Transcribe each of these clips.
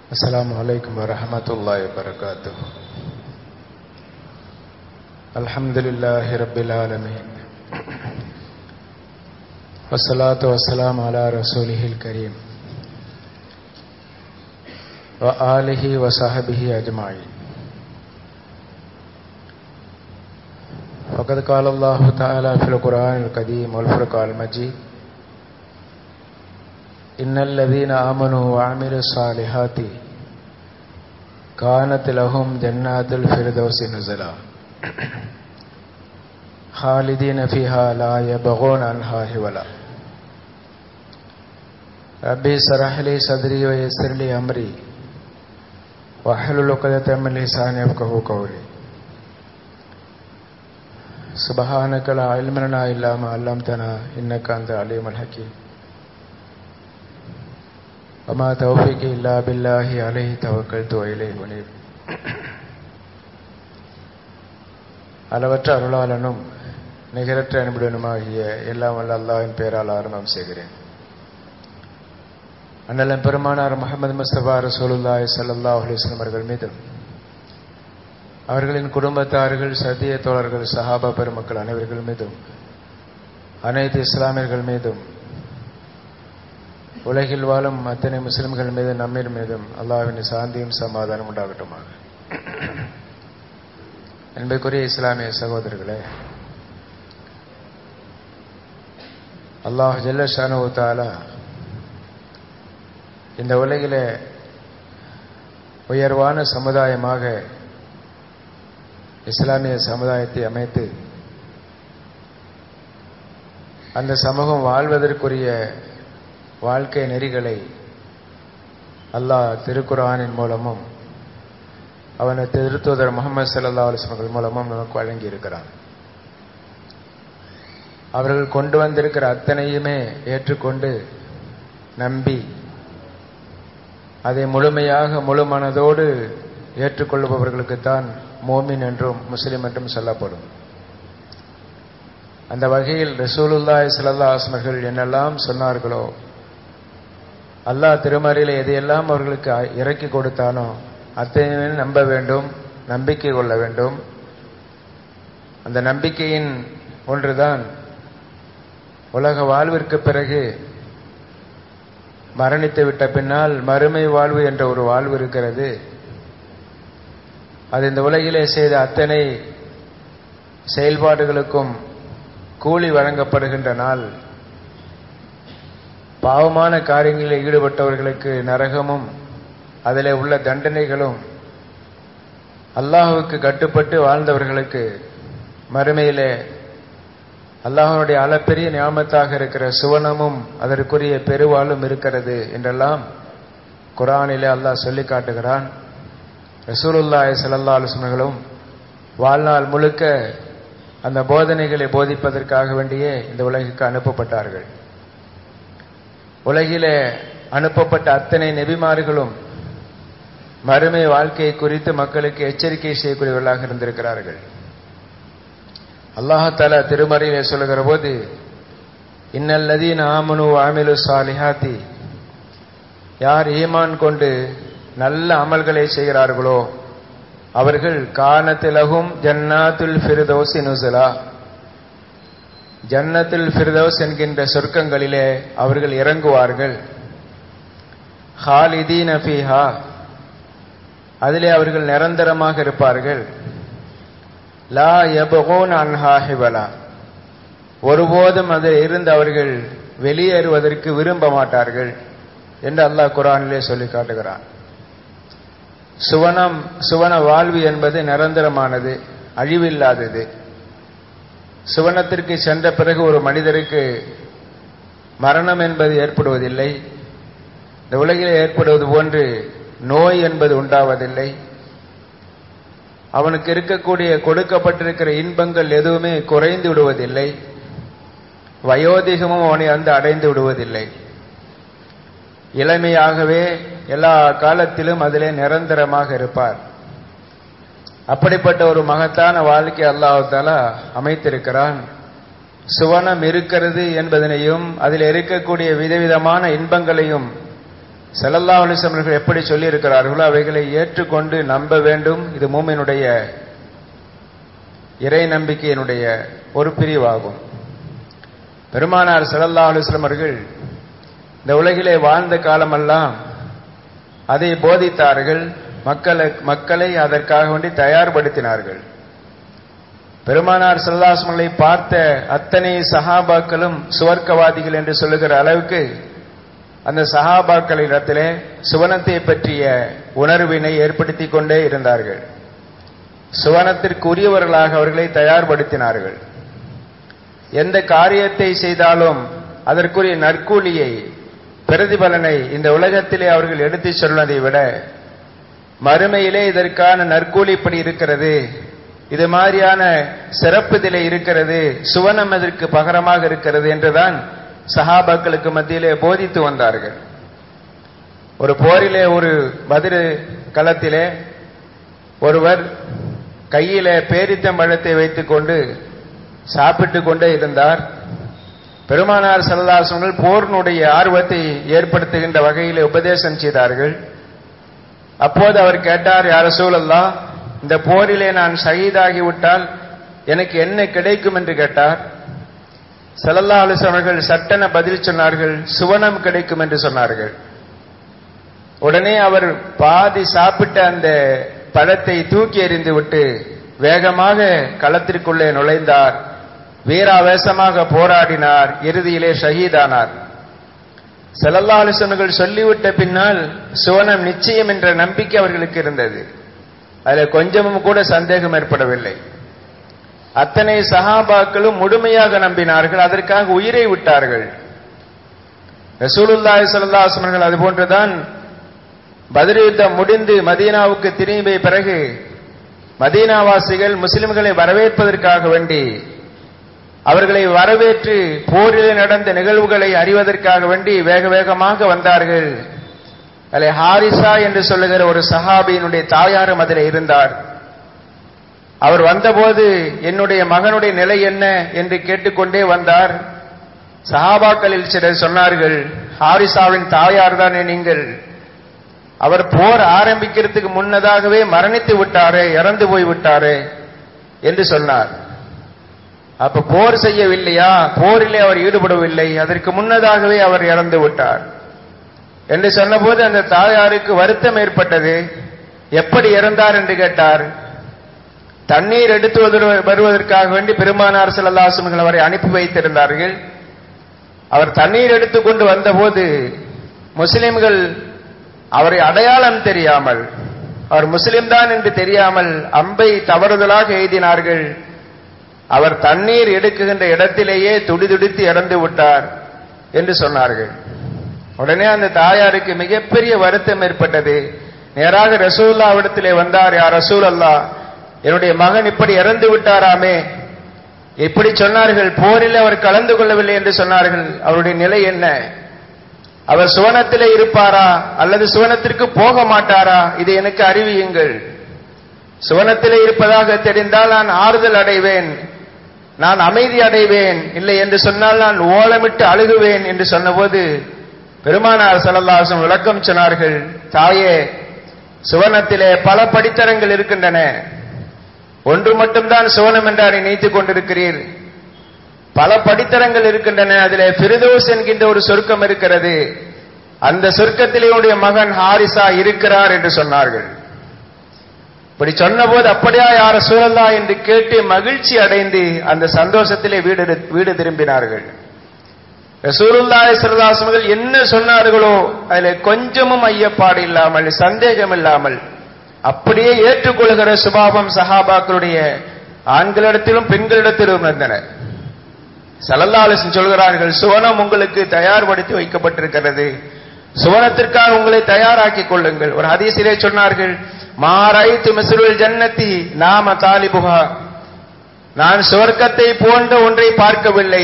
السلام عليكم ورحمة الله وبركاته الحمد لله رب العالمين والصلاة والسلام على رسوله الكريم وآله وصحبه أجمعين فقد قال الله تعالى في القرآن القديم والفرقان المجيد إن الذين آمنوا وعملوا الصالحات كانت لهم جنات الفردوس نزلا خالدين فيها لا يبغون عنها حولا ربي اشرح لي صدري ويسر لي أمري واحلل عقدة من لساني يفقهوا قولي سبحانك لا علم لنا إلا ما علمتنا إنك أنت العليم الحكيم وما توفيقي إلا بالله عليه توكلت وإليه ونيب அளவற்ற அருளாளனும் நிகரற்ற அன்புடனுமாகிய எல்லாம் வல்ல அல்லாஹின் பெயரால் ஆரம்பம் செய்கிறேன் அண்ணலன் பெருமானார் முகமது முஸ்தபா ரசூலுல்லாய் சல்லாஹ் அலிஸ்லம் அவர்கள் மீதும் அவர்களின் குடும்பத்தார்கள் சத்திய தோழர்கள் சஹாபா பெருமக்கள் அனைவர்கள் மீதும் அனைத்து இஸ்லாமியர்கள் மீதும் உலகில் வாழும் அத்தனை முஸ்லிம்கள் மீது நம்மீர் மீதும் அல்லாஹின் சாந்தியும் சமாதானம் உண்டாகட்டுமாக என்பதற்குரிய இஸ்லாமிய சகோதரர்களே அல்லாஹ் ஜல்ல ஷானுத்தாலா இந்த உலகிலே உயர்வான சமுதாயமாக இஸ்லாமிய சமுதாயத்தை அமைத்து அந்த சமூகம் வாழ்வதற்குரிய வாழ்க்கை நெறிகளை அல்லாஹ் திருக்குரானின் மூலமும் அவனை திருத்துவதர் முகமது சல்லா அலுவலர்கள் மூலமும் நமக்கு வழங்கியிருக்கிறான் அவர்கள் கொண்டு வந்திருக்கிற அத்தனையுமே ஏற்றுக்கொண்டு நம்பி அதை முழுமையாக முழு மனதோடு ஏற்றுக்கொள்பவர்களுக்குத்தான் மோமின் என்றும் முஸ்லிம் என்றும் சொல்லப்படும் அந்த வகையில் ரசூலுல்லாய் சல்லா ஆஸ்மர்கள் என்னெல்லாம் சொன்னார்களோ அல்லாஹ் திருமறையில் எதையெல்லாம் அவர்களுக்கு இறக்கி கொடுத்தானோ அத்தனையுமே நம்ப வேண்டும் நம்பிக்கை கொள்ள வேண்டும் அந்த நம்பிக்கையின் ஒன்றுதான் உலக வாழ்விற்கு பிறகு மரணித்து விட்ட பின்னால் மறுமை வாழ்வு என்ற ஒரு வாழ்வு இருக்கிறது அது இந்த உலகிலே செய்த அத்தனை செயல்பாடுகளுக்கும் கூலி வழங்கப்படுகின்ற நாள் பாவமான காரியங்களில் ஈடுபட்டவர்களுக்கு நரகமும் அதில் உள்ள தண்டனைகளும் அல்லாஹுக்கு கட்டுப்பட்டு வாழ்ந்தவர்களுக்கு மறுமையிலே அல்லாஹனுடைய அளப்பெரிய ஞாபகத்தாக இருக்கிற சுவனமும் அதற்குரிய பெருவாளும் இருக்கிறது என்றெல்லாம் குரானிலே அல்லாஹ் சொல்லி காட்டுகிறான் ரசூலுல்லாய் சல்லா அலுவலர்களும் வாழ்நாள் முழுக்க அந்த போதனைகளை போதிப்பதற்காக வேண்டியே இந்த உலகிற்கு அனுப்பப்பட்டார்கள் உலகிலே அனுப்பப்பட்ட அத்தனை நெபிமார்களும் மறுமை வாழ்க்கையை குறித்து மக்களுக்கு எச்சரிக்கை செய்யக்கூடியவர்களாக இருந்திருக்கிறார்கள் அல்லாஹால திருமறையிலே சொல்லுகிற போது இன்னல்லதீன் ஆமனு ஆமிலு சாலிஹாத்தி யார் ஈமான் கொண்டு நல்ல அமல்களை செய்கிறார்களோ அவர்கள் கானத்திலகும் ஜன்னாத்துல் ஃபிர்தோசி நுசலா ஜன்னத்துல் ஃபிர்தோஸ் என்கின்ற சொர்க்கங்களிலே அவர்கள் இறங்குவார்கள் ஹாலிதீன் அஃபீஹா அதிலே அவர்கள் நிரந்தரமாக இருப்பார்கள் லா எபகோன் அன்ஹாஹிவலா ஒருபோதும் அதில் இருந்து அவர்கள் வெளியேறுவதற்கு விரும்ப மாட்டார்கள் என்று அல்லாஹ் குரானிலே சொல்லி காட்டுகிறான் சுவனம் சுவன வாழ்வு என்பது நிரந்தரமானது அழிவில்லாதது சுவனத்திற்கு சென்ற பிறகு ஒரு மனிதருக்கு மரணம் என்பது ஏற்படுவதில்லை இந்த உலகில் ஏற்படுவது போன்று நோய் என்பது உண்டாவதில்லை அவனுக்கு இருக்கக்கூடிய கொடுக்கப்பட்டிருக்கிற இன்பங்கள் எதுவுமே குறைந்து விடுவதில்லை வயோதிகமும் அவனை வந்து அடைந்து விடுவதில்லை இளமையாகவே எல்லா காலத்திலும் அதிலே நிரந்தரமாக இருப்பார் அப்படிப்பட்ட ஒரு மகத்தான வாழ்க்கை அல்லாஹால அமைத்திருக்கிறான் சுவனம் இருக்கிறது என்பதனையும் அதில் இருக்கக்கூடிய விதவிதமான இன்பங்களையும் செல்லல்லா அலிசமர்கள் எப்படி சொல்லியிருக்கிறார்களோ அவைகளை ஏற்றுக்கொண்டு நம்ப வேண்டும் இது மூமினுடைய இறை நம்பிக்கையினுடைய ஒரு பிரிவாகும் பெருமானார் செல்லல்லா அலுவலம் அவர்கள் இந்த உலகிலே வாழ்ந்த காலமெல்லாம் அதை போதித்தார்கள் மக்களை மக்களை அதற்காக வேண்டி தயார்படுத்தினார்கள் பெருமானார் செல்லாஸ்மங்களை பார்த்த அத்தனை சஹாபாக்களும் சுவர்க்கவாதிகள் என்று சொல்லுகிற அளவுக்கு அந்த சஹாபாக்களிடத்திலே சுவனத்தை பற்றிய உணர்வினை ஏற்படுத்தி கொண்டே இருந்தார்கள் சுவனத்திற்கு உரியவர்களாக அவர்களை தயார்படுத்தினார்கள் எந்த காரியத்தை செய்தாலும் அதற்குரிய நற்கூலியை பிரதிபலனை இந்த உலகத்திலே அவர்கள் எடுத்துச் சொன்னதை விட மறுமையிலே இதற்கான நற்கூலி இப்படி இருக்கிறது இது மாதிரியான சிறப்பு இதிலே இருக்கிறது சுவனம் அதற்கு பகரமாக இருக்கிறது என்றுதான் சஹாபாக்களுக்கு மத்தியிலே போதித்து வந்தார்கள் ஒரு போரிலே ஒரு பதிரு களத்திலே ஒருவர் கையிலே பேரித்தம்பழத்தை வைத்துக்கொண்டு சாப்பிட்டு கொண்டே இருந்தார் பெருமானார் சல்லாசங்கள் போர்னுடைய ஆர்வத்தை ஏற்படுத்துகின்ற வகையிலே உபதேசம் செய்தார்கள் அப்போது அவர் கேட்டார் யார சூழல்லா இந்த போரிலே நான் ஷஹீதாகிவிட்டால் எனக்கு என்ன கிடைக்கும் என்று கேட்டார் சல்லல்லா அலிஸ் அவர்கள் சட்டென பதில் சொன்னார்கள் சுவனம் கிடைக்கும் என்று சொன்னார்கள் உடனே அவர் பாதி சாப்பிட்ட அந்த பழத்தை தூக்கி எறிந்து விட்டு வேகமாக களத்திற்குள்ளே நுழைந்தார் வீராவேசமாக போராடினார் இறுதியிலே ஷஹீதானார் செல்லல்லா அலிசன்கள் சொல்லிவிட்ட பின்னால் சுவனம் நிச்சயம் என்ற நம்பிக்கை அவர்களுக்கு இருந்தது அதில் கொஞ்சமும் கூட சந்தேகம் ஏற்படவில்லை அத்தனை சஹாபாக்களும் முழுமையாக நம்பினார்கள் அதற்காக உயிரை விட்டார்கள் ரசூலுல்லாஹி ஸல்லல்லாஹு அலைஹி வஸல்லம் அது போன்றுதான் பத்ர் யுத்தம் முடிந்து மதீனாவுக்கு திரும்பிய பிறகு மதீனாவாசிகள் முஸ்லிம்களை வரவேற்பதற்காக வேண்டி அவர்களை வரவேற்று போரில் நடந்த நிகழ்வுகளை அறிவதற்காக வேண்டி வேக வேகமாக வந்தார்கள் அதில் ஹாரிசா என்று சொல்லுகிற ஒரு சஹாபியினுடைய தாயாரும் அதில் இருந்தார் அவர் வந்தபோது என்னுடைய மகனுடைய நிலை என்ன என்று கேட்டுக்கொண்டே வந்தார் சஹாபாக்களில் சிலர் சொன்னார்கள் ஹாரிசாவின் தாயார் தானே நீங்கள் அவர் போர் ஆரம்பிக்கிறதுக்கு முன்னதாகவே மரணித்து விட்டாரே இறந்து போய் விட்டாரே என்று சொன்னார் அப்ப போர் செய்யவில்லையா போரிலே அவர் ஈடுபடவில்லை அதற்கு முன்னதாகவே அவர் இறந்து விட்டார் என்று சொன்னபோது அந்த தாயாருக்கு வருத்தம் ஏற்பட்டது எப்படி இறந்தார் என்று கேட்டார் தண்ணீர் எடுத்து வருவதற்காக வேண்டி பெருமானார் செல்லல்லாசன்கள் அவரை அனுப்பி வைத்திருந்தார்கள் அவர் தண்ணீர் எடுத்துக்கொண்டு வந்தபோது முஸ்லிம்கள் அவரை அடையாளம் தெரியாமல் அவர் முஸ்லிம் தான் என்று தெரியாமல் அம்பை தவறுதலாக எழுதினார்கள் அவர் தண்ணீர் எடுக்குகின்ற இடத்திலேயே துடிதுடித்து இறந்து விட்டார் என்று சொன்னார்கள் உடனே அந்த தாயாருக்கு மிகப்பெரிய வருத்தம் ஏற்பட்டது நேராக ரசூல்லாவிடத்திலே வந்தார் யார் ரசூல் அல்லா என்னுடைய மகன் இப்படி இறந்து விட்டாராமே இப்படி சொன்னார்கள் போரில் அவர் கலந்து கொள்ளவில்லை என்று சொன்னார்கள் அவருடைய நிலை என்ன அவர் சுவனத்திலே இருப்பாரா அல்லது சுவனத்திற்கு போக மாட்டாரா இது எனக்கு அறிவியுங்கள் சுவனத்திலே இருப்பதாக தெரிந்தால் நான் ஆறுதல் அடைவேன் நான் அமைதி அடைவேன் இல்லை என்று சொன்னால் நான் ஓலமிட்டு அழுகுவேன் என்று சொன்னபோது பெருமானார் சல்லல்லாசம் விளக்கம் சொன்னார்கள் தாயே சுவனத்திலே பல படித்தரங்கள் இருக்கின்றன ஒன்று மட்டும்தான் சுவனம் என்றார் நினைத்துக் கொண்டிருக்கிறீர் பல படித்தரங்கள் இருக்கின்றன அதிலே பிரிதோஸ் என்கின்ற ஒரு சொர்க்கம் இருக்கிறது அந்த சொர்க்கத்திலே உடைய மகன் ஹாரிசா இருக்கிறார் என்று சொன்னார்கள் இப்படி சொன்னபோது அப்படியா யார சூழல்லா என்று கேட்டு மகிழ்ச்சி அடைந்து அந்த சந்தோஷத்திலே வீடு வீடு திரும்பினார்கள் ரசூலுல்லாஹி ஸல்லல்லாஹு என்ன சொன்னார்களோ அதில் கொஞ்சமும் ஐயப்பாடு இல்லாமல் சந்தேகம் இல்லாமல் அப்படியே ஏற்றுக்கொள்கிற சுபாவம் சஹாபாக்களுடைய ஆண்களிடத்திலும் பெண்களிடத்திலும் இருந்தன சல்லல்லாலிசன் சொல்கிறார்கள் சுவனம் உங்களுக்கு தயார்படுத்தி வைக்கப்பட்டிருக்கிறது சுவனத்திற்காக உங்களை தயாராக்கிக் கொள்ளுங்கள் ஒரு ஹதீசிலே சொன்னார்கள் மாராய்த்து மிசுருள் ஜன்னத்தி நாம தாலிபுகா நான் சுவர்க்கத்தை போன்ற ஒன்றை பார்க்கவில்லை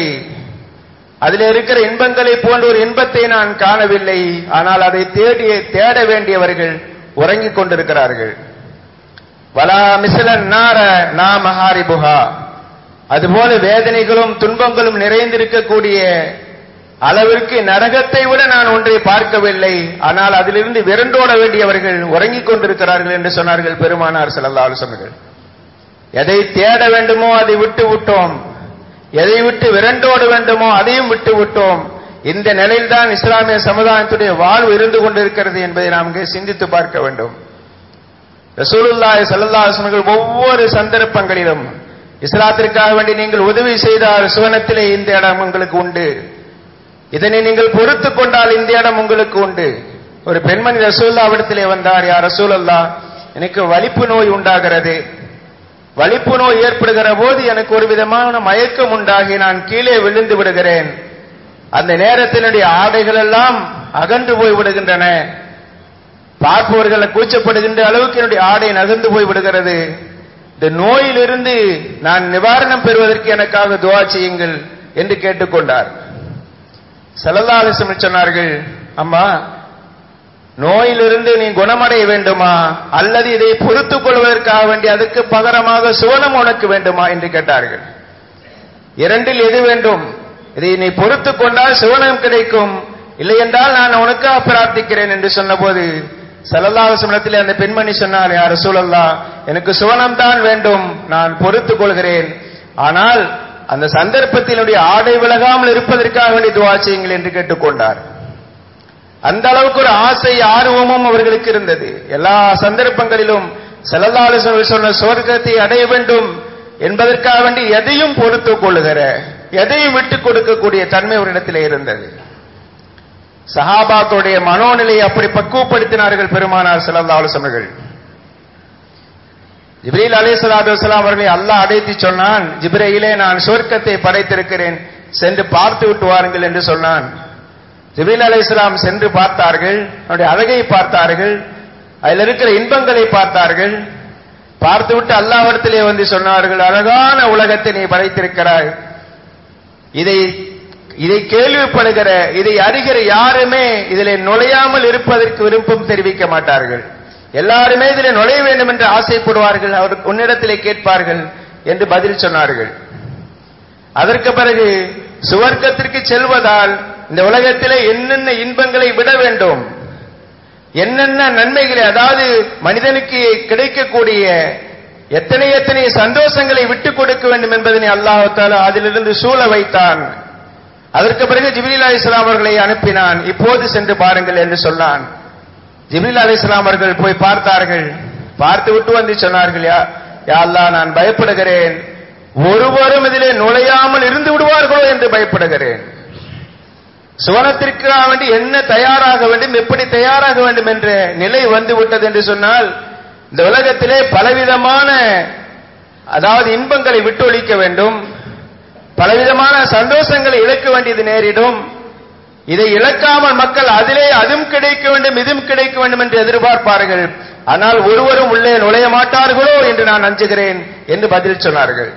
அதில் இருக்கிற இன்பங்களை போன்ற ஒரு இன்பத்தை நான் காணவில்லை ஆனால் அதை தேடி தேட வேண்டியவர்கள் உறங்கிக் கொண்டிருக்கிறார்கள் வலா மிசிலன் நார நா மஹாரிபுகா அதுபோல வேதனைகளும் துன்பங்களும் நிறைந்திருக்கக்கூடிய அளவிற்கு நரகத்தை விட நான் ஒன்றை பார்க்கவில்லை ஆனால் அதிலிருந்து விரண்டோட வேண்டியவர்கள் உறங்கிக் கொண்டிருக்கிறார்கள் என்று சொன்னார்கள் பெருமானார் ஸல்லல்லாஹு அலைஹி வஸல்லம் எதை தேட வேண்டுமோ அதை விட்டு விட்டோம் எதை விட்டு விரண்டோட வேண்டுமோ அதையும் விட்டு விட்டோம் இந்த நிலையில்தான் இஸ்லாமிய சமுதாயத்துடைய வாழ்வு இருந்து கொண்டிருக்கிறது என்பதை நாம் இங்கே சிந்தித்து பார்க்க வேண்டும் ரசூலுல்லாஹி ஸல்லல்லாஹு அலைஹி வஸல்லம் ஒவ்வொரு சந்தர்ப்பங்களிலும் இஸ்லாத்திற்காக வேண்டி நீங்கள் உதவி செய்தால் சுவனத்திலே இந்த இடம் உங்களுக்கு உண்டு இதனை நீங்கள் பொறுத்து கொண்டால் இந்த இடம் உங்களுக்கு உண்டு ஒரு பெண்மணி ரசூல்லாவிடத்திலே வந்தார் யார் ரசூலல்லா எனக்கு வலிப்பு நோய் உண்டாகிறது வலிப்பு நோய் ஏற்படுகிற போது எனக்கு ஒரு விதமான மயக்கம் உண்டாகி நான் கீழே விழுந்து விடுகிறேன் அந்த நேரத்தினுடைய ஆடைகள் எல்லாம் அகன்று போய் விடுகின்றன பார்ப்பவர்களை கூச்சப்படுகின்ற அளவுக்கு என்னுடைய ஆடை நகர்ந்து போய் விடுகிறது இந்த நோயிலிருந்து நான் நிவாரணம் பெறுவதற்கு எனக்காக துவா செய்யுங்கள் என்று கேட்டுக்கொண்டார் செல்லல்லாலிசம் சொன்னார்கள் அம்மா நோயிலிருந்து நீ குணமடைய வேண்டுமா அல்லது இதை பொறுத்துக் கொள்வதற்காக வேண்டி அதுக்கு பகரமாக சுவனம் உனக்கு வேண்டுமா என்று கேட்டார்கள் இரண்டில் எது வேண்டும் இதை நீ பொறுத்துக் கொண்டால் சுவனம் கிடைக்கும் இல்லை என்றால் நான் உனக்காக பிரார்த்திக்கிறேன் என்று சொன்னபோது சல்லல்லாஹுசமனத்திலே அந்த பெண்மணி சொன்னார் யார் சூழல்லா எனக்கு சுவனம் தான் வேண்டும் நான் பொறுத்துக் கொள்கிறேன் ஆனால் அந்த சந்தர்ப்பத்தினுடைய ஆடை விலகாமல் இருப்பதற்காக வேண்டி துவா செய்யுங்கள் என்று கேட்டுக்கொண்டார் அந்த அளவுக்கு ஒரு ஆசை ஆர்வமும் அவர்களுக்கு இருந்தது எல்லா சந்தர்ப்பங்களிலும் செல்லல்லாலு சொன்ன சுவர்க்கத்தை அடைய வேண்டும் என்பதற்காக வேண்டி எதையும் பொறுத்துக் கொள்ளுகிற எதையும் விட்டுக் கொடுக்கக்கூடிய தன்மை ஒரு இடத்திலே இருந்தது சஹாபாக்களுடைய மனோநிலையை அப்படி பக்குவப்படுத்தினார்கள் பெருமானார் செல்லல்லாலு அவர்கள் ஜிப்ரீல் அலி சலாத்து வலாம் அவர்களை அல்லாஹ் அடைத்து சொன்னான் ஜிப்ரையிலே நான் சொர்க்கத்தை படைத்திருக்கிறேன் சென்று பார்த்து விட்டு வாருங்கள் என்று சொன்னான் ஜிபீல் அலை இஸ்லாம் சென்று பார்த்தார்கள் அவருடைய அழகை பார்த்தார்கள் அதில் இருக்கிற இன்பங்களை பார்த்தார்கள் பார்த்துவிட்டு அல்லாவிடத்திலே வந்து சொன்னார்கள் அழகான உலகத்தை நீ படைத்திருக்கிறாய் இதை இதை கேள்விப்படுகிற இதை அறிகிற யாருமே இதில் நுழையாமல் இருப்பதற்கு விருப்பம் தெரிவிக்க மாட்டார்கள் எல்லாருமே இதில் நுழைய வேண்டும் என்று ஆசைப்படுவார்கள் அவர் உன்னிடத்திலே கேட்பார்கள் என்று பதில் சொன்னார்கள் அதற்கு பிறகு சுவர்க்கத்திற்கு செல்வதால் இந்த உலகத்திலே என்னென்ன இன்பங்களை விட வேண்டும் என்னென்ன நன்மைகளை அதாவது மனிதனுக்கு கிடைக்கக்கூடிய எத்தனை எத்தனை சந்தோஷங்களை விட்டுக் கொடுக்க வேண்டும் என்பதனை அல்லாஹால அதிலிருந்து சூழ வைத்தான் அதற்கு பிறகு ஜிபிரில் அலி இஸ்லாம் அவர்களை அனுப்பினான் இப்போது சென்று பாருங்கள் என்று சொன்னான் ஜிபிரில் அலி இஸ்லாம் அவர்கள் போய் பார்த்தார்கள் பார்த்து விட்டு வந்து சொன்னார்கள் யா யா அல்லாஹ் நான் பயப்படுகிறேன் ஒருவரும் இதிலே நுழையாமல் இருந்து விடுவார்களோ என்று பயப்படுகிறேன் சுவனத்திற்காக வேண்டி என்ன தயாராக வேண்டும் எப்படி தயாராக வேண்டும் என்ற நிலை வந்து விட்டது என்று சொன்னால் இந்த உலகத்திலே பலவிதமான அதாவது இன்பங்களை விட்டொழிக்க வேண்டும் பலவிதமான சந்தோஷங்களை இழக்க வேண்டியது நேரிடும் இதை இழக்காமல் மக்கள் அதிலே அதுவும் கிடைக்க வேண்டும் இதுவும் கிடைக்க வேண்டும் என்று எதிர்பார்ப்பார்கள் ஆனால் ஒருவரும் உள்ளே நுழைய மாட்டார்களோ என்று நான் அஞ்சுகிறேன் என்று பதில் சொன்னார்கள்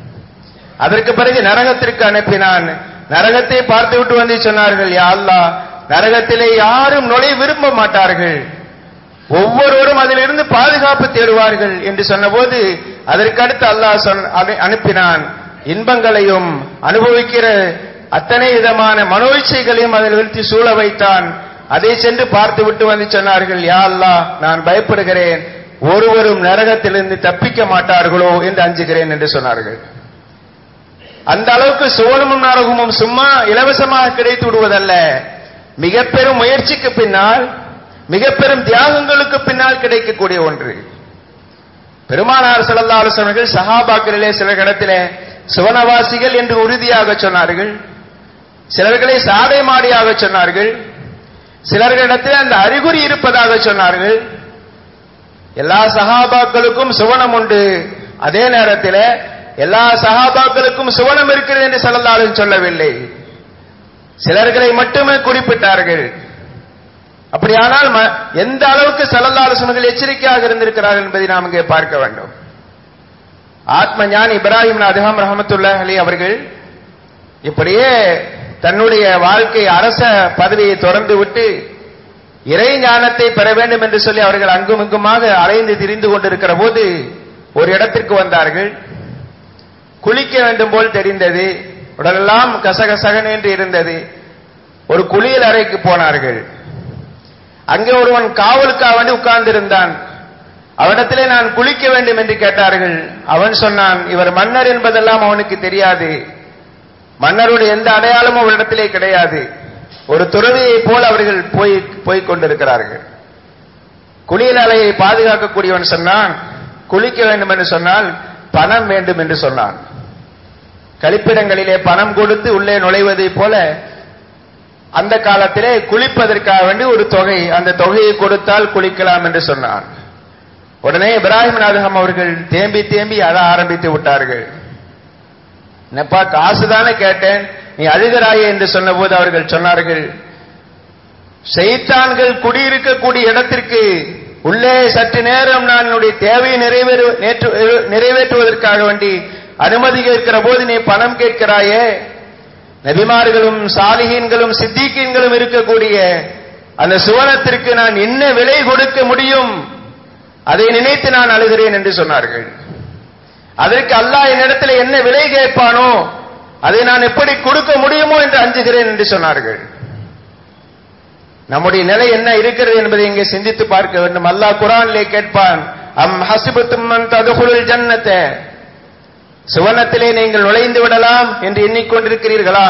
அதற்கு பிறகு நரகத்திற்கு அனுப்பினான் நரகத்தை பார்த்து விட்டு வந்து சொன்னார்கள் யா அல்லாஹ் நரகத்திலே யாரும் நுழைய விரும்ப மாட்டார்கள் ஒவ்வொருவரும் அதிலிருந்து பாதுகாப்பு தேடுவார்கள் என்று சொன்னபோது அதற்கடுத்து அல்லாஹ் சொன்ன அதை அனுப்பினான் இன்பங்களையும் அனுபவிக்கிற அத்தனை விதமான மனோயிச்சைகளையும் அதில் வீழ்த்தி சூழ வைத்தான் அதை சென்று பார்த்து விட்டு வந்து சொன்னார்கள் யா அல்லாஹ் நான் பயப்படுகிறேன் ஒருவரும் நரகத்திலிருந்து தப்பிக்க மாட்டார்களோ என்று அஞ்சுகிறேன் என்று சொன்னார்கள் அந்த அளவுக்கு சுவனமும் நரகமும் சும்மா இலவசமாக கிடைத்து விடுவதல்ல மிக பெரும் முயற்சிக்கு பின்னால் மிக பெரும் தியாகங்களுக்கு பின்னால் கிடைக்கக்கூடிய ஒன்று பெருமானார் ஸல்லல்லாஹு அலைஹி வஸல்லம் சஹாபாக்களிலே சில இடத்திலே சுவனவாசிகள் என்று உறுதியாக சொன்னார்கள் சிலர்களை சாடை மாடியாக சொன்னார்கள் சிலர்களிடத்தில் அந்த அறிகுறி இருப்பதாக சொன்னார்கள் எல்லா சஹாபாக்களுக்கும் சுவனம் உண்டு அதே நேரத்தில் எல்லா சஹாபாக்களுக்கும் சுவனம் இருக்கிறது என்று சொல்லலாலும் சொல்லவில்லை சிலர்களை மட்டுமே குறிப்பிட்டார்கள் அப்படியானால் ம- எந்த அளவுக்கு சல்லல்லாலுசனங்கள் எச்சரிக்கையாக இருந்திருக்கிறார்கள் என்பதை நாம் இங்கே பார்க்க வேண்டும் ஆத்ம ஞானி இப்ராஹிம் அதுஹாம் ரஹமத்துல்லாஹ் அலி அவர்கள் இப்படியே தன்னுடைய வாழ்க்கை அரச பதவியை தொடர்ந்து விட்டு இறை ஞானத்தை பெற வேண்டும் என்று சொல்லி அவர்கள் அங்கும் இங்குமாக அலைந்து திரிந்து கொண்டிருக்கிற போது ஒரு இடத்திற்கு வந்தார்கள் குளிக்க வேண்டும் போல் தெரிந்தது உடலெல்லாம் கசகசகன் என்று இருந்தது ஒரு குளியல் அறைக்கு போனார்கள் அங்கே ஒருவன் காவலுக்காக வேண்டி உட்கார்ந்திருந்தான் அவனிடத்திலே நான் குளிக்க வேண்டும் என்று கேட்டார்கள் அவன் சொன்னான் இவர் மன்னர் என்பதெல்லாம் அவனுக்கு தெரியாது மன்னருடைய எந்த அடையாளமும் அவரிடத்திலே கிடையாது ஒரு துறவியைப் போல் அவர்கள் போய் போய் கொண்டிருக்கிறார்கள் குளியல் அலையை பாதுகாக்கக்கூடியவன் சொன்னான் குளிக்க வேண்டும் என்று சொன்னால் பணம் வேண்டும் என்று சொன்னான் கழிப்பிடங்களிலே பணம் கொடுத்து உள்ளே நுழைவதைப் போல அந்த காலத்திலே குளிப்பதற்காக வேண்டி ஒரு தொகை அந்த தொகையை கொடுத்தால் குளிக்கலாம் என்று சொன்னான் உடனே இப்ராஹிம் நாதகம் அவர்கள் தேம்பி தேம்பி அழ ஆரம்பித்து விட்டார்கள் என்னப்பா காசு தானே கேட்டேன் நீ அழுகிறாயே என்று சொன்னபோது அவர்கள் சொன்னார்கள் செய்தான்கள் குடியிருக்கக்கூடிய இடத்திற்கு உள்ளே சற்று நேரம் நான் என்னுடைய தேவையை நிறைவேறு நேற்று நிறைவேற்றுவதற்காக வேண்டி அனுமதி கேட்கிற போது நீ பணம் கேட்கிறாயே நபிமார்களும் சாலிகீன்களும் சித்திகீன்களும் இருக்கக்கூடிய அந்த சுவனத்திற்கு நான் என்ன விலை கொடுக்க முடியும் அதை நினைத்து நான் அழுகிறேன் என்று சொன்னார்கள் அதற்கு அல்லாஹ் என்னிடத்தில் என்ன விலை கேட்பானோ அதை நான் எப்படி கொடுக்க முடியுமோ என்று அஞ்சுகிறேன் என்று சொன்னார்கள் நம்முடைய நிலை என்ன இருக்கிறது என்பதை இங்கே சிந்தித்து பார்க்க வேண்டும் அல்லாஹ் குரானிலே கேட்பான் அம் ஹசிபத்தும் ததுகுலுல் ஜன்னத்தை சுவனத்திலே நீங்கள் நுழைந்து விடலாம் என்று எண்ணிக்கொண்டிருக்கிறீர்களா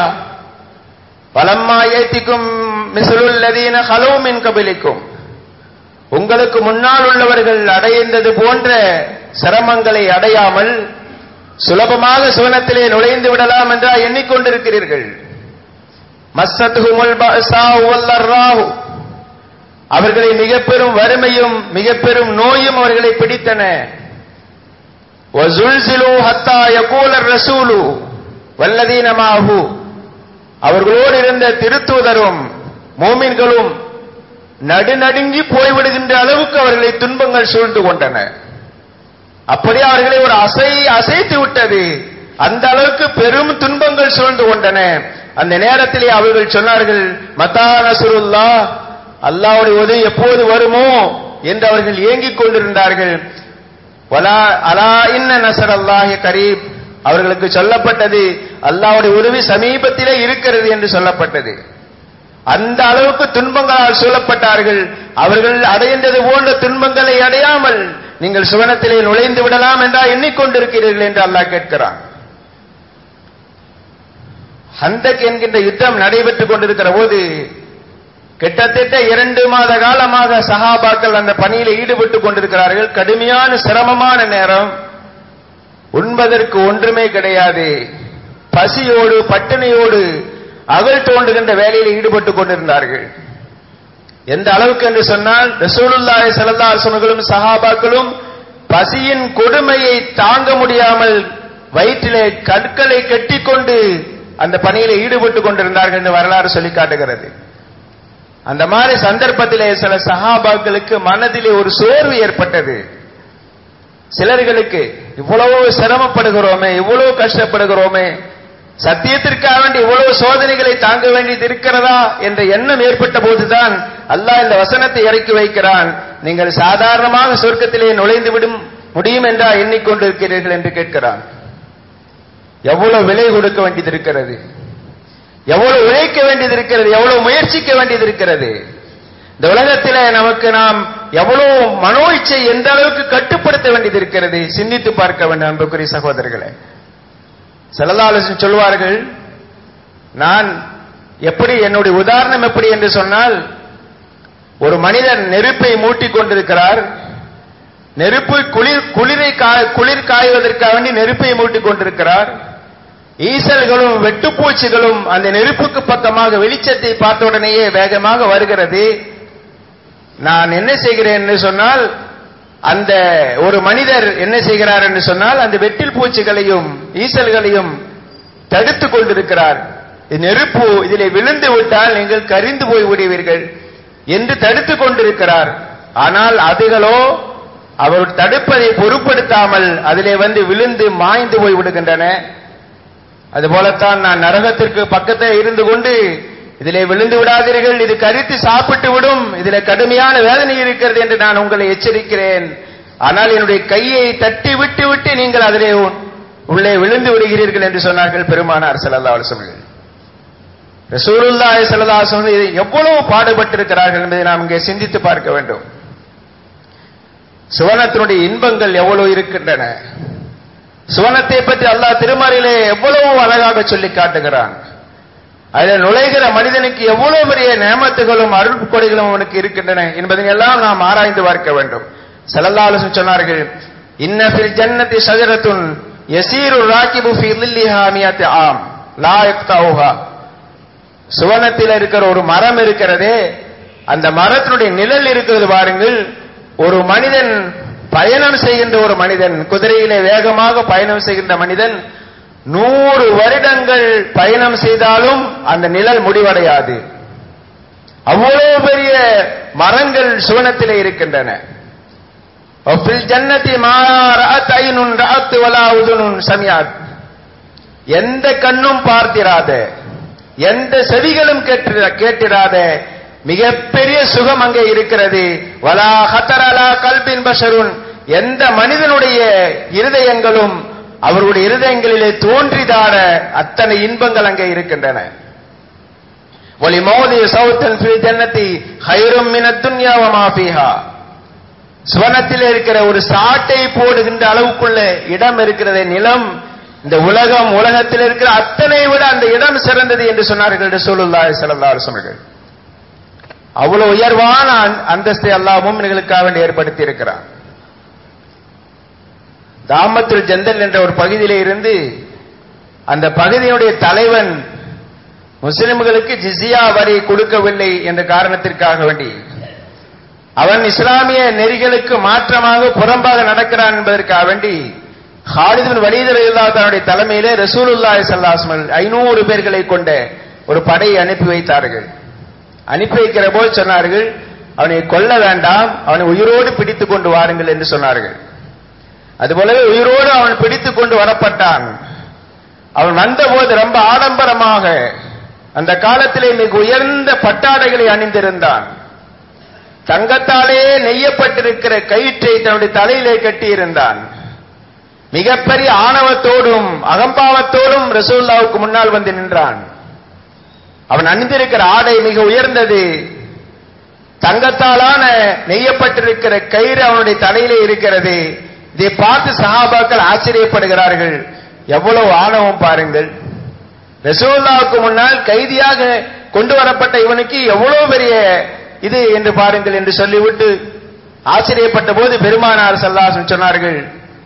பலம்மா ஏத்திக்கும் மிசுலுல் லதீன ஹலோமின் கபிலிக்கும் உங்களுக்கு முன்னால் உள்ளவர்கள் அடைந்தது போன்ற சிரமங்களை அடையாமல் சுலபமாக சுவனத்திலே நுழைந்து விடலாம் என்றா எண்ணிக்கொண்டிருக்கிறீர்கள் மஸ்ஸத்துஹுமுல் பஅஸாஉ வல்லர்ராஹு அவர்களை மிக பெரும் வறுமையும் மிக பெரும் நோயும் அவர்களை பிடித்தன வஸுல்சிலு ஹத்தா யகூலர் ரசூலு வல்லதீன மாஹு அவர்களோடு இருந்த திருத்தூதரும் மோமின்களும் நடுநடுங்கி போய்விடுகின்ற அளவுக்கு அவர்களை துன்பங்கள் சூழ்ந்து கொண்டன அப்படி அவர்களை ஒரு அசை அசைத்து விட்டது அந்த அளவுக்கு பெரும் துன்பங்கள் சூழ்ந்து கொண்டன அந்த நேரத்திலே அவர்கள் சொன்னார்கள் மத்தா நசுருல்லா அல்லாவுடைய உதவி எப்போது வருமோ என்று அவர்கள் ஏங்கிக் கொண்டிருந்தார்கள் வலா அலா இன்ன நசர் அல்லாஹி கரீப் அவர்களுக்கு சொல்லப்பட்டது அல்லாவுடைய உதவி சமீபத்திலே இருக்கிறது என்று சொல்லப்பட்டது அந்த அளவுக்கு துன்பங்களால் சூழப்பட்டார்கள் அவர்கள் அடைந்தது போன்ற துன்பங்களை அடையாமல் நீங்கள் சுவனத்திலே நுழைந்து விடலாம் என்றா எண்ணிக்கொண்டிருக்கிறீர்கள் என்று அல்லாஹ் கேட்கிறான் ஹந்தக் என்கின்ற யுத்தம் நடைபெற்றுக் கொண்டிருக்கிற போது கிட்டத்தட்ட இரண்டு மாத காலமாக சஹாபாக்கள் அந்த பணியில ஈடுபட்டுக் கொண்டிருக்கிறார்கள் கடுமையான சிரமமான நேரம் உண்பதற்கு ஒன்றுமே கிடையாது பசியோடு பட்டினியோடு அகல் தோண்டுகின்ற வேலையில் ஈடுபட்டுக் கொண்டிருந்தார்கள் எந்த அளவுக்கு என்று சொன்னால் ரசூலுல்லாஹி ஸல்லல்லாஹு அலைஹி வஸல்லம் சஹாபாக்களும் பசியின் கொடுமையை தாங்க முடியாமல் வயிற்றிலே கற்களை கட்டிக்கொண்டு அந்த பணியில ஈடுபட்டுக் கொண்டிருந்தார்கள் என்று வரலாறு சொல்லி காட்டுகிறது அந்த மாதிரி சந்தர்ப்பத்திலே சில சஹாபாக்களுக்கு மனதிலே ஒரு சோர்வு ஏற்பட்டது சிலர்களுக்கு இவ்வளவு சிரமப்படுகிறோமே இவ்வளவு கஷ்டப்படுகிறோமே சத்தியத்திற்காக வேண்டி இவ்வளவு சோதனைகளை தாங்க வேண்டியது இருக்கிறதா என்ற எண்ணம் ஏற்பட்ட போதுதான் அல்லாஹ் இந்த வசனத்தை இறக்கி வைக்கிறான் நீங்கள் சாதாரணமாக சொர்க்கத்திலே நுழைந்து விடும் முடியும் என்றா எண்ணிக்கொண்டிருக்கிறீர்கள் என்று கேட்கிறான் எவ்வளவு விலை கொடுக்க வேண்டியது இருக்கிறது எவ்வளவு உழைக்க வேண்டியது இருக்கிறது எவ்வளவு முயற்சிக்க வேண்டியது இருக்கிறது இந்த உலகத்திலே நமக்கு நாம் எவ்வளவு மனோ இச்சை எந்த அளவுக்கு கட்டுப்படுத்த வேண்டியது இருக்கிறது சிந்தித்து பார்க்க வேண்டும் அன்புக்குரிய சகோதரர்களே செல்லலாலோசன் சொல்வார்கள் நான் எப்படி என்னுடைய உதாரணம் எப்படி என்று சொன்னால் ஒரு மனிதன் நெருப்பை மூட்டிக் கொண்டிருக்கிறார் நெருப்பு குளிர் குளிரை கா- குளிர் காய்வதற்காக வேண்டி நெருப்பை மூட்டிக் கொண்டிருக்கிறார் ஈசல்களும் வெட்டுப்பூச்சிகளும் அந்த நெருப்புக்கு பக்கமாக வெளிச்சத்தை பார்த்த உடனேயே வேகமாக வருகிறது நான் என்ன செய்கிறேன் என்று சொன்னால் அந்த ஒரு மனிதர் என்ன செய்கிறார் என்று சொன்னால் அந்த வெட்டில் பூச்சிகளையும் ஈசல்களையும் தடுத்துக் கொண்டிருக்கிறார் இது நெருப்பு இதிலே விழுந்து விட்டால் நீங்கள் கரிந்து போய் விடுவீர்கள் என்று தடுத்துக் கொண்டிருக்கிறார் ஆனால் அதுகளோ அவர் தடுப்பதை பொருட்படுத்தாமல் அதிலே வந்து விழுந்து மாய்ந்து போய் விடுகின்றன அதுபோலத்தான் நான் நரகத்திற்கு பக்கத்தில் இருந்து கொண்டு இதிலே விழுந்து விடாதீர்கள் இது கரித்து சாப்பிட்டு விடும் இதிலே கடுமையான வேதனை இருக்கிறது என்று நான் உங்களை எச்சரிக்கிறேன் ஆனால் என்னுடைய கையை தட்டி விட்டு விட்டு நீங்கள் அதிலே உ- உள்ளே விழுந்து விடுகிறீர்கள் என்று சொன்னார்கள் பெருமானார் ஸல்லல்லாஹு அலைஹி வஸல்லம் ரசூலுல்லாஹி ஸல்லல்லாஹு அலைஹி வஸல்லம் இதை எவ்வளவு பாடுபட்டிருக்கிறார்கள் என்பதை நாம் இங்கே சிந்தித்து பார்க்க வேண்டும் சுவனத்தினுடைய இன்பங்கள் எவ்வளவு இருக்கின்றன சுவனத்தை பற்றி அல்லாஹ் திருமறையிலே எவ்வளவு அழகாக சொல்லி காட்டுகிறான் அதில் நுழைகிற மனிதனுக்கு எவ்வளவு பெரிய நேமத்துகளும் அருள் கொடைகளும் அவனுக்கு இருக்கின்றன என்பதை எல்லாம் நாம் ஆராய்ந்து பார்க்க வேண்டும் செல்லல்லாலும் சொன்னார்கள் இன்னபில் ஜன்னதி ஷஜரத்துன் யசீரு ராக்கிபு ஃபி லில்லிஹா மியத் ஆம் லா யக்தவுஹா சுவனத்தில் இருக்கிற ஒரு மரம் இருக்கிறதே அந்த மரத்தினுடைய நிழல் இருக்கிறது பாருங்கள் ஒரு மனிதன் பயணம் செய்கின்ற ஒரு மனிதன் குதிரையிலே வேகமாக பயணம் செய்கின்ற மனிதன் நூறு வருடங்கள் பயணம் செய்தாலும் அந்த நிழல் முடிவடையாது அவ்வளவு பெரிய மரங்கள் சுவனத்திலே இருக்கின்றன ஜன்னதி சமியாத் எந்த கண்ணும் பார்த்திராத எந்த செவிகளும் கேட்டிர கேட்டிராத மிகப்பெரிய சுகம் அங்கே இருக்கிறது வலா ஹத்தரலா கல்பின் பஷருன் எந்த மனிதனுடைய இருதயங்களும் அவர்களுடைய இருதயங்களிலே தோன்றிதாட அத்தனை இன்பங்கள் அங்கே இருக்கின்றன ஒலி மோதி சௌத்தன் ஃபில் ஜன்னதி ஹைரும் மின துன்யாவமா ஃபீஹா சுவனத்தில் இருக்கிற ஒரு சாட்டை போடுகின்ற அளவுக்குள்ள இடம் இருக்கிறதே நிலம் இந்த உலகம் உலகத்தில் இருக்கிற அத்தனை விட அந்த இடம் சிறந்தது என்று சொன்னார்கள் ரசூலுல்லாஹி ஸல்லல்லாஹு அலைஹி வஸல்லம் அவ்வளவு உயர்வான அந்தஸ்தை அல்லாஹ் மூமின்களுக்காக வேண்டி ஏற்படுத்தி இருக்கிறான் தாமத்துல் ஜந்தல் என்ற ஒரு பகுதியிலே இருந்து அந்த பகுதியினுடைய தலைவன் முஸ்லிம்களுக்கு ஜிசியா வரி கொடுக்கவில்லை என்ற காரணத்திற்காக வேண்டி அவன் இஸ்லாமிய நெறிகளுக்கு மாற்றமாக புறம்பாக நடக்கிறான் என்பதற்காக வேண்டி ஹாலிதின் வலிதர் இல்லா தன்னுடைய தலைமையிலே ரசூலுல்லாஹி ஸல்லல்லாஹு ஐநூறு பேர்களை கொண்ட ஒரு படையை அனுப்பி வைத்தார்கள் அனுப்பி வைக்கிற போது சொன்னார்கள் அவனை கொல்ல வேண்டாம் அவனை உயிரோடு பிடித்துக் கொண்டு வாருங்கள் என்று சொன்னார்கள் அதுபோலவே உயிரோடு அவன் பிடித்துக் கொண்டு வரப்பட்டான் அவன் வந்தபோது ரொம்ப ஆடம்பரமாக அந்த காலத்திலே மிக உயர்ந்த பட்டாடைகளை அணிந்திருந்தான் தங்கத்தாலே நெய்யப்பட்டிருக்கிற கயிற்றை தன்னுடைய தலையிலே கட்டியிருந்தான் மிகப்பெரிய ஆணவத்தோடும் அகம்பாவத்தோடும் ரசூல்லாவுக்கு முன்னால் வந்து நின்றான் அவன் அணிந்திருக்கிற ஆடை மிக உயர்ந்தது தங்கத்தாலான நெய்யப்பட்டிருக்கிற கயிறு அவனுடைய தலையிலே இருக்கிறது இதை பார்த்து சஹாபாக்கள் ஆச்சரியப்படுகிறார்கள் எவ்வளவு ஆணவம் பாருங்கள் ரசூல்லாவுக்கு முன்னால் கைதியாக கொண்டு வரப்பட்ட இவனுக்கு எவ்வளவு பெரிய இது என்று பாருங்கள் என்று சொல்லிவிட்டு ஆச்சரியப்பட்ட போது பெருமானார் சல்லாசன் சொன்னார்கள்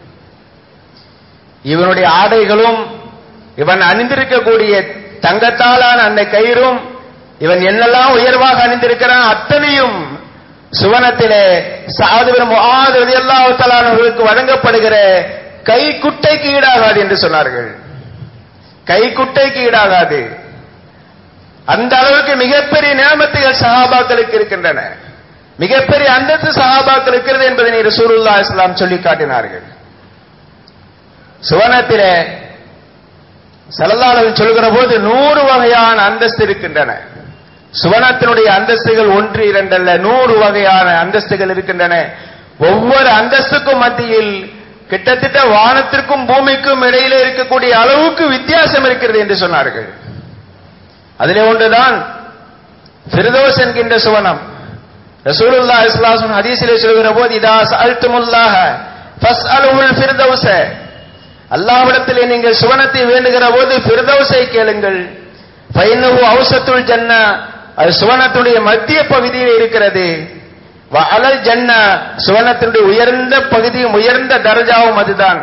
இவனுடைய ஆடைகளும் இவன் அணிந்திருக்கக்கூடிய தங்கத்தாலான அந்த கயிறும் இவன் என்னெல்லாம் உயர்வாக அணிந்திருக்கிறான் அத்தனையும் சுவனத்திலே சாதுவின் முகாது எல்லாத்தலானவர்களுக்கு வழங்கப்படுகிற கை குட்டைக்கு ஈடாகாது என்று சொன்னார்கள் கை குட்டைக்கு ஈடாகாது அந்த அளவுக்கு மிகப்பெரிய நியமத்துகள் சஹாபாக்களுக்கு இருக்கின்றன மிகப்பெரிய அந்தத்து சஹாபாக்கள் இருக்கிறது என்பதை ரசூலுல்லா இஸ்லாம் சொல்லி காட்டினார்கள் சுவனத்திலே செல்லல்லாளர்கள் சொல்கிற போது நூறு வகையான அந்தஸ்து இருக்கின்றன சுவனத்தினுடைய அந்தஸ்துகள் ஒன்று இரண்டல்ல நூறு வகையான அந்தஸ்துகள் இருக்கின்றன ஒவ்வொரு அந்தஸ்துக்கும் மத்தியில் கிட்டத்தட்ட வானத்திற்கும் பூமிக்கும் இடையிலே இருக்கக்கூடிய அளவுக்கு வித்தியாசம் இருக்கிறது என்று சொன்னார்கள் அதிலே ஒன்றுதான் ஃபிர்தோஸ் என்கின்ற சுவனம் ரசூலுல்லா இஸ்லாசன் ஹதீஸிலே சொல்கிற போது இதா சஅல்துமுல்லாஹ ஃபஸ்அலுல் ஃபிர்தௌஸ அல்லாஹ்விடத்திலே நீங்கள் சுவனத்தை வேண்டுகிற போது ஃபிர்தௌஸை கேளுங்கள் ஃபைன்னஹு அவுசத்துல் ஜன்னா அது சுவனத்துடைய மத்திய பகுதியில் இருக்கிறது அலல் ஜன்னா சுவனத்தினுடைய உயர்ந்த பகுதியும் உயர்ந்த தரஜாவும் அதுதான்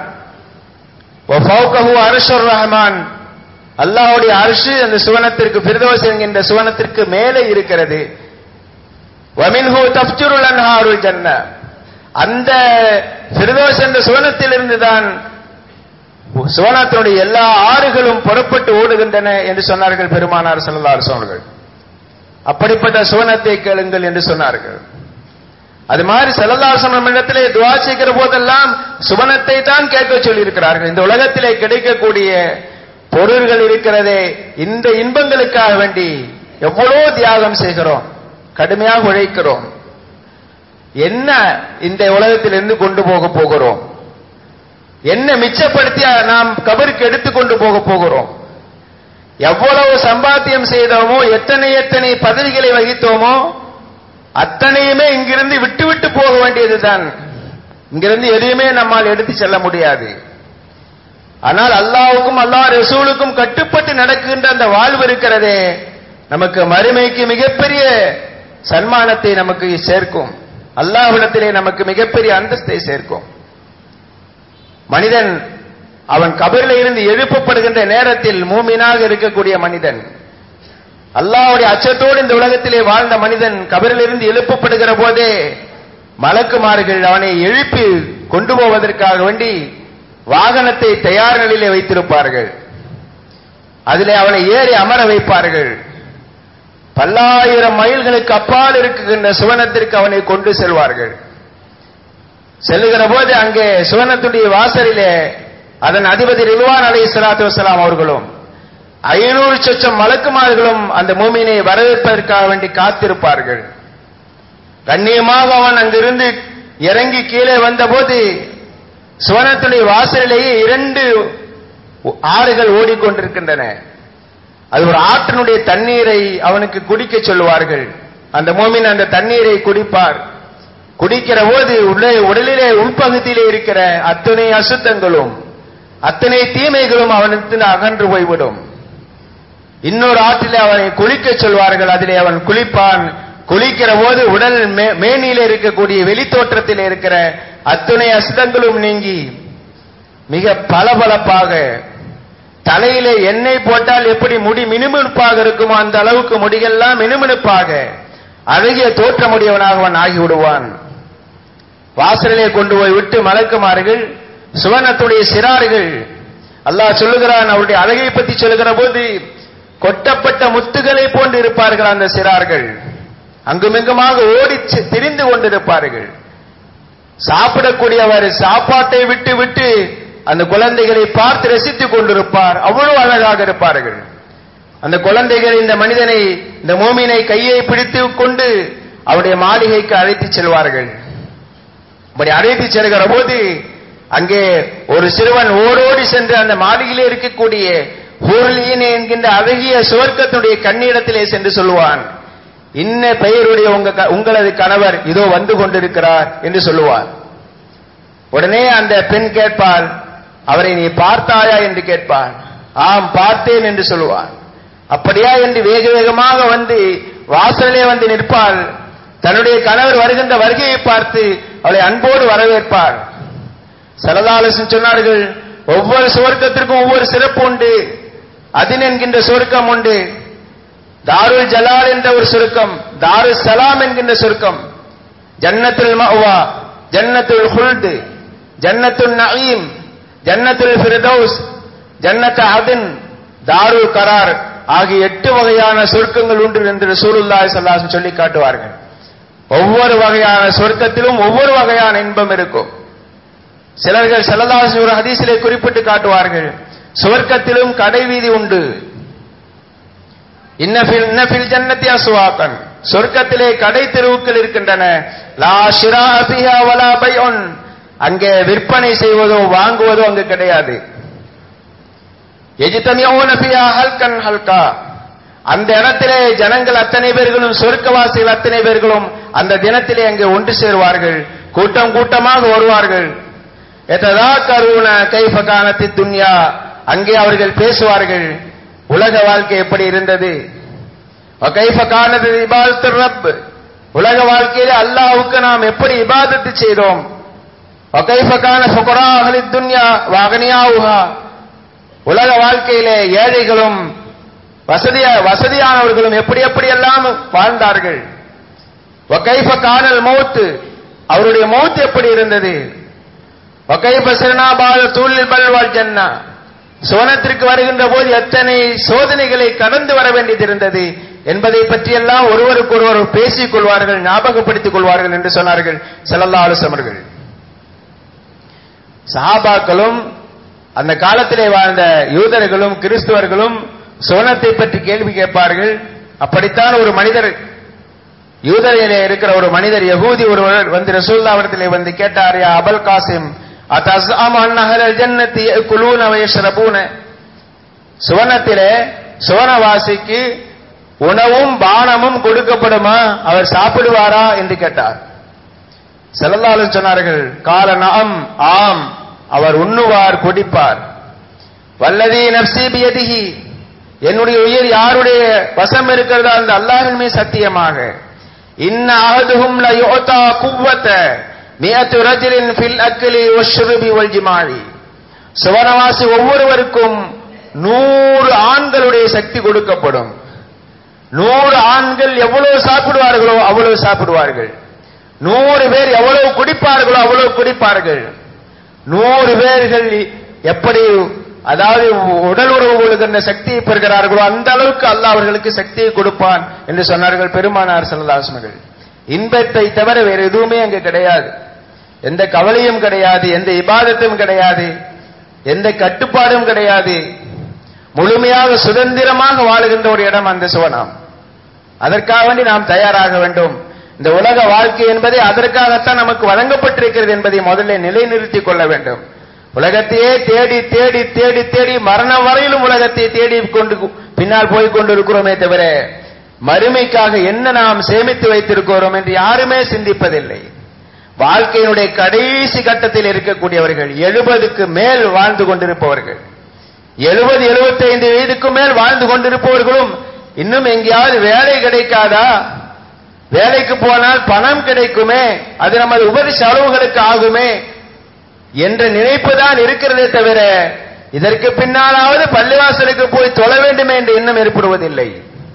அரசுர் ரஹமான் அல்லாஹுடைய அரசு அந்த சுவனத்திற்கு பிரதோஸ் என்கின்ற சுவனத்திற்கு மேலே இருக்கிறது வமின்ஹு தப்ஜுருல் அன்ஹாருல் ஜன்ன அந்த பிரதோஸ் என்ற சுவனத்திலிருந்து தான் சுவனத்தினுடைய எல்லா ஆறுகளும் புறப்பட்டு ஓடுகின்றன என்று சொன்னார்கள் பெருமானார் செல்லல்லார் அவர்கள் அப்படிப்பட்ட சுவனத்தை கேளுங்கள் என்று சொன்னார்கள் அது மாதிரி செல்லல்லாசனம் இடத்திலே துவா செய்கிற போதெல்லாம் சுவனத்தை தான் கேட்க சொல்லியிருக்கிறார்கள் இந்த உலகத்திலே கிடைக்கக்கூடிய பொருள்கள் இருக்கிறதே இந்த இன்பங்களுக்காக வேண்டி எவ்வளோ தியாகம் செய்கிறோம் கடுமையாக உழைக்கிறோம் என்ன இந்த உலகத்திலிருந்து கொண்டு போக போகிறோம் என்ன மிச்சப்படுத்தி நாம் கபருக்கு எடுத்துக்கொண்டு போக போகிறோம் எவ்வளவு சம்பாத்தியம் செய்தோமோ எத்தனை எத்தனை பதவிகளை வகித்தோமோ அத்தனையுமே இங்கிருந்து விட்டு விட்டு போக வேண்டியதுதான் இங்கிருந்து எதையுமே நம்மால் எடுத்து செல்ல முடியாது ஆனால் அல்லாவுக்கும் அல்லாஹ் ரசூலுக்கும் கட்டுப்பட்டு நடக்கின்ற அந்த வாழ்வு இருக்கிறதே நமக்கு மறுமைக்கு மிகப்பெரிய சன்மானத்தை நமக்கு சேர்க்கும் அல்லாஹ்விடத்திலே நமக்கு மிகப்பெரிய அந்தஸ்தை சேர்க்கும் மனிதன் அவன் கபரில் இருந்து எழுப்பப்படுகின்ற நேரத்தில் மூமினாக இருக்கக்கூடிய மனிதன் அல்லாஹ்வுடைய அச்சத்தோடு இந்த உலகத்திலே வாழ்ந்த மனிதன் கபரிலிருந்து எழுப்பப்படுகிற போதே மலக்குமார்கள் அவனை எழுப்பி கொண்டு போவதற்காக வேண்டி வாகனத்தை தயார் நிலையிலே வைத்திருப்பார்கள் அதிலே அவனை ஏறி அமர வைப்பார்கள் பல்லாயிரம் மைல்களுக்கு அப்பால் இருக்குகின்ற சுவனத்திற்கு அவனை கொண்டு செல்வார்கள் செல்லுகிற போது அங்கே சுவனத்துடைய வாசலிலே அதன் அதிபதி ரில்வான் அலை சலாத்து வசலாம் அவர்களும் ஐநூறு சொச்சம் மலக்குமார்களும் அந்த மூமினை வரவேற்பதற்காக வேண்டி காத்திருப்பார்கள் கண்ணியமாக அவன் அங்கிருந்து இறங்கி கீழே வந்தபோது சுவனத்துடைய வாசலிலேயே இரண்டு ஆறுகள் ஓடிக்கொண்டிருக்கின்றன அது ஒரு ஆற்றினுடைய தண்ணீரை அவனுக்கு குடிக்க சொல்லுவார்கள் அந்த மோமின் அந்த தண்ணீரை குடிப்பார் குடிக்கிற போது உள்ளே உடலிலே உள்பகுதியிலே இருக்கிற அத்தனை அசுத்தங்களும் அத்தனை தீமைகளும் அவனுக்கு அகன்று போய்விடும் இன்னொரு ஆற்றிலே அவனை குளிக்க சொல்வார்கள் அதிலே அவன் குளிப்பான் குளிக்கிற போது உடல் மேனியில இருக்கக்கூடிய வெளித்தோற்றத்தில் இருக்கிற அத்துணை அசுத்தங்களும் நீங்கி மிக பளபளப்பாக தலையிலே எண்ணெய் போட்டால் எப்படி முடி மினுமினுப்பாக இருக்குமோ அந்த அளவுக்கு முடிகள்லாம் மினுமினுப்பாக அழகிய தோற்றமுடையவனாக அவன் ஆகிவிடுவான் வாசலிலே கொண்டு போய் விட்டு மலக்குமார்கள் சுவனத்துடைய சிறார்கள் அல்லாஹ் சொல்லுகிறான் அவருடைய அழகை பற்றி சொல்லுகிற போது கொட்டப்பட்ட முத்துகளை போன்று இருப்பார்கள் அந்த சிறார்கள் அங்குமிங்குமாக ஓடி திரிந்து கொண்டிருப்பார்கள் சாப்பிடக்கூடியவர் சாப்பாட்டை விட்டு விட்டு அந்த குழந்தைகளை பார்த்து ரசித்துக் கொண்டிருப்பார் அவ்வளவு அழகாக இருப்பார்கள் அந்த குழந்தைகள் இந்த மனிதனை இந்த மோமினை கையை பிடித்து கொண்டு அவருடைய மாளிகைக்கு அழைத்து செல்வார்கள் அப்படி அழைத்து செல்கிற போது அங்கே ஒரு சிறுவன் ஓடோடி சென்று அந்த மாளிகையிலே இருக்கக்கூடிய ஹூர்லீன் என்கின்ற அழகிய சுவர்க்கத்துடைய கண்ணிடத்திலே சென்று சொல்லுவான் இன்ன பெயருடைய உங்க உங்களது கணவர் இதோ வந்து கொண்டிருக்கிறார் என்று சொல்லுவார் உடனே அந்த பெண் கேட்பாள் அவரை நீ பார்த்தாயா என்று கேட்பான் ஆம் பார்த்தேன் என்று சொல்லுவான் அப்படியா என்று வேக வேகமாக வந்து வாசலே வந்து நிற்பாள் தன்னுடைய கணவர் வருகின்ற வருகையை பார்த்து அவளை அன்போடு வரவேற்பார் சலதாலசன் சொன்னார்கள் ஒவ்வொரு சுவர்க்கத்திற்கும் ஒவ்வொரு சிறப்பு உண்டு அதின் என்கின்ற சுருக்கம் உண்டு தாருல் ஜலால் என்ற ஒரு சுருக்கம் தாரு சலாம் என்கின்ற சுருக்கம் ஜன்னத்துல் மஹ்வா ஜன்னத்துல் ஹுல்து ஜன்னத்துல் நயீம் ஜன்னத்துல் ஃபிரதௌஸ் ஜன்னத் அதின் தாருல் கரார் ஆகிய எட்டு வகையான சொர்க்கங்கள் உண்டு என்று ரசூலுல்லாஹி ஸல்லல்லாஹு சொல்லி காட்டுவார்கள் ஒவ்வொரு வகையான சொர்க்கத்திலும் ஒவ்வொரு வகையான இன்பம் இருக்கும் சிலர்கள் ஸல்லல்லாஹு ஒரு ஹதீஸிலே குறிப்பிட்டு காட்டுவார்கள் சுவர்க்கத்திலும் கடை வீதி உண்டு இன்னபில் இன்னபில் ஜன்னத்தி அஸ்வாகன் சொர்க்கத்திலே கடை தெருவுக்கள் இருக்கின்றன லா ஷிரா ஃபிஹா வலா பைஉன் அங்கே விற்பனை செய்வதோ வாங்குவதோ அங்கு கிடையாது எஜித்தமியோன ஃபிஹா ஹல்கன் ஹல்கா அந்த இடத்திலே ஜனங்கள் அத்தனை பேர்களும் சொர்க்கவாசிகள் அத்தனை பேர்களும் அந்த தினத்திலே அங்கே ஒன்று சேருவார்கள் கூட்டம் கூட்டமாக வருவார்கள் எததா கருண கைஃபகானத்தி துன்யா அங்கே அவர்கள் பேசுவார்கள் உலக வாழ்க்கை எப்படி இருந்தது கைஃப கானது இபாதத்து ரப் உலக வாழ்க்கையிலே அல்லாஹ்வுக்கு நாம் எப்படி இபாதத்து செய்தோம் கைஃப கான ஃபுகரா அஹ்லி துன்யா வஅக்னியாவுஹா உலக வாழ்க்கையிலே ஏழைகளும் வசதியா வசதியானவர்களும் எப்படி எப்படி எல்லாம் வாழ்ந்தார்கள் வகைஃப கானல் மௌத் அவருடைய மௌத் எப்படி இருந்தது வகைஃப சிறனாபாத தூளில் பல்வாள் ஜன்னா சோனத்திற்கு வருகின்ற போது எத்தனை சோதனைகளை கடந்து வர வேண்டியது இருந்தது என்பதை பற்றியெல்லாம் ஒருவருக்கு ஒருவர் பேசிக் கொள்வார்கள் ஞாபகப்படுத்திக் கொள்வார்கள் என்று சொன்னார்கள் செல்லல்லா ஆலோசமர்கள் சஹாபாக்களும் அந்த காலத்திலே வாழ்ந்த யூதர்களும் கிறிஸ்துவர்களும் சோனத்தை பற்றி கேள்வி கேட்பார்கள் அப்படித்தான் ஒரு மனிதர் யூதரிலே இருக்கிற ஒரு மனிதர் யகூதி ஒருவர் வந்து ரசூல்லாவிடத்திலே வந்து கேட்டார் யா அபல் காசிம் அத்தஸ்அம் அன்னஹல் ஜன்னத்தி குலூன வயஷ்ரபூன சுவனத்திலே சுவனவாசிக்கு உணவும் பானமும் கொடுக்கப்படுமா அவர் சாப்பிடுவாரா என்று கேட்டார் செல்லல்லாலும் சொன்னார்கள் கால நாம் ஆம் அவர் உண்ணுவார் குடிப்பார் வல்லதி நப்சி பியதிஹி என்னுடைய உயிர் யாருடைய வசம் இருக்கிறதோ அந்த அல்லாஹின் மீது சத்தியமாக இன்ன அஹதுஹும் ல யுஅதா குவ்வத மியத்து ரஜுலின் ஃபில் அக்லி வஷ்ருபி வல் ஜிமாஇ சுவனவாசி ஒவ்வொருவருக்கும் நூறு ஆண்களுடைய சக்தி கொடுக்கப்படும் நூறு ஆண்கள் எவ்வளவு சாப்பிடுவார்களோ அவ்வளவு சாப்பிடுவார்கள் நூறு பேர் எவ்வளவு குடிப்பார்களோ அவ்வளவு குடிப்பார்கள் நூறு பேர்கள் எப்படி அதாவது உடல் உறவு கொள்கின்ற சக்தியை பெறுகிறார்களோ அந்த அளவுக்கு அல்லாஹ் அவர்களுக்கு சக்தியை கொடுப்பான் என்று சொன்னார்கள் பெருமானார் செல்லதாசனர்கள் இன்பத்தை தவிர வேற எதுவுமே அங்கு கிடையாது எந்த கவலையும் கிடையாது எந்த இபாதத்தும் கிடையாது எந்த கட்டுப்பாடும் கிடையாது முழுமையாக சுதந்திரமாக வாழுகின்ற ஒரு இடம் அந்த சுவனம் அதற்காக வேண்டி நாம் தயாராக வேண்டும் இந்த உலக வாழ்க்கை என்பதை அதற்காகத்தான் நமக்கு வழங்கப்பட்டிருக்கிறது என்பதை முதல்ல நிலைநிறுத்திக் கொள்ள வேண்டும் உலகத்தையே தேடி தேடி தேடி தேடி மரணம் வரையிலும் உலகத்தை தேடி கொண்டு பின்னால் போய் கொண்டிருக்கிறோமே தவிர மறுமைக்காக என்ன நாம் சேமித்து வைத்திருக்கிறோம் என்று யாருமே சிந்திப்பதில்லை வாழ்க்கையினுடைய கடைசி கட்டத்தில் இருக்கக்கூடியவர்கள் எழுபதுக்கு மேல் வாழ்ந்து கொண்டிருப்பவர்கள் எழுபது எழுபத்தைந்து வயதுக்கு மேல் வாழ்ந்து கொண்டிருப்பவர்களும் இன்னும் எங்கேயாவது வேலை கிடைக்காதா வேலைக்கு போனால் பணம் கிடைக்குமே அது நமது உபரி செலவுகளுக்கு ஆகுமே என்ற நினைப்பு தான் இருக்கிறதே தவிர இதற்கு பின்னாலாவது பள்ளிவாசலுக்கு போய் தொழ வேண்டுமே என்ற எண்ணம் ஏற்படுவதில்லை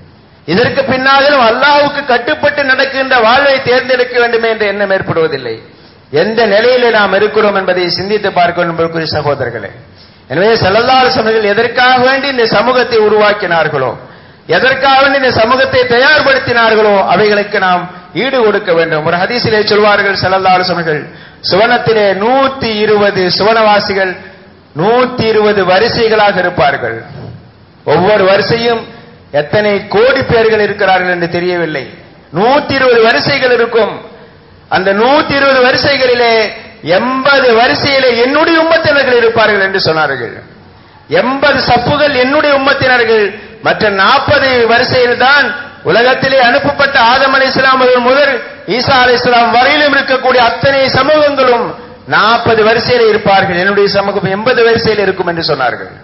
இதற்கு பின்னாலும் அல்லாஹுக்கு கட்டுப்பட்டு நடக்கின்ற வாழ்வை தேர்ந்தெடுக்க வேண்டுமே என்ற எண்ணம் ஏற்படுவதில்லை எந்த நிலையில நாம் இருக்கிறோம் என்பதை சிந்தித்து பார்க்க வேண்டும் சகோதரர்களே எனவே செல்லல்லாறு சமயங்கள் எதற்காக வேண்டி இந்த சமூகத்தை உருவாக்கினார்களோ எதற்காக வேண்டி இந்த சமூகத்தை தயார்படுத்தினார்களோ அவைகளுக்கு நாம் ஈடு கொடுக்க வேண்டும் ஒரு ஹதீசிலே சொல்வார்கள் செல்லல்லாறு சமயங்கள் சுவனத்திலே நூத்தி இருபது சுவனவாசிகள் நூத்தி இருபது வரிசைகளாக இருப்பார்கள் ஒவ்வொரு வரிசையும் எத்தனை கோடி பேர்கள் இருக்கிறார்கள் என்று தெரியவில்லை நூத்தி இருபது வரிசைகள் இருக்கும் அந்த நூத்தி இருபது வரிசைகளிலே எண்பது வரிசையிலே என்னுடைய உம்மத்தினர்கள் இருப்பார்கள் என்று சொன்னார்கள் எண்பது சப்புகள் என்னுடைய உம்மத்தினர்கள் மற்ற நாற்பது வரிசையில் தான் உலகத்திலே அனுப்பப்பட்ட ஆதம் அலி இஸ்லாம் முதல் ஈசா அலி இஸ்லாம் வரையிலும் இருக்கக்கூடிய அத்தனை சமூகங்களும் நாற்பது வரிசையில் இருப்பார்கள் என்னுடைய சமூகம் எண்பது வரிசையில் இருக்கும் என்று சொன்னார்கள்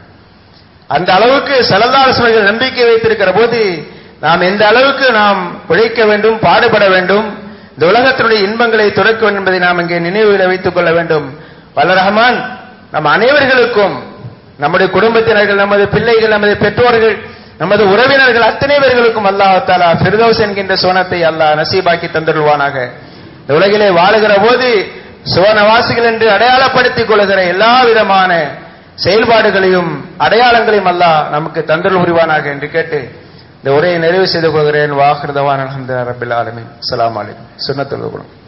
அந்த அளவுக்கு சலல்லாசுவர்கள் நம்பிக்கை வைத்திருக்கிற போது நாம் எந்த அளவுக்கு நாம் உழைக்க வேண்டும் பாடுபட வேண்டும் இந்த உலகத்தினுடைய இன்பங்களை துறக்க வேண்டும் என்பதை நாம் இங்கே நினைவில் வைத்துக் கொள்ள வேண்டும் வல்ல ரஹமான் நம் அனைவர்களுக்கும் நம்முடைய குடும்பத்தினர்கள் நமது பிள்ளைகள் நமது பெற்றோர்கள் நமது உறவினர்கள் அத்தனை பேர்களுக்கும் அல்லாஹாலா ஃபிர்தௌஸ் என்கின்ற சோனத்தை அல்லாஹ் நசீபாக்கி தந்துடுவானாக இந்த உலகிலே வாழுகிற போது சுவனவாசிகள் என்று அடையாளப்படுத்திக் கொள்கிற எல்லா விதமான செயல்பாடுகளையும் அடையாளங்களையும் அல்லாஹ் நமக்கு தந்தல் புரிவானாக என்று கேட்டு இந்த உரையை நிறைவு செய்து கொள்கிறேன் வாஹிருதவான் அலமது ரபில் ஆலமின் அலாம் அலைக்கும் சுண்ணத்துல்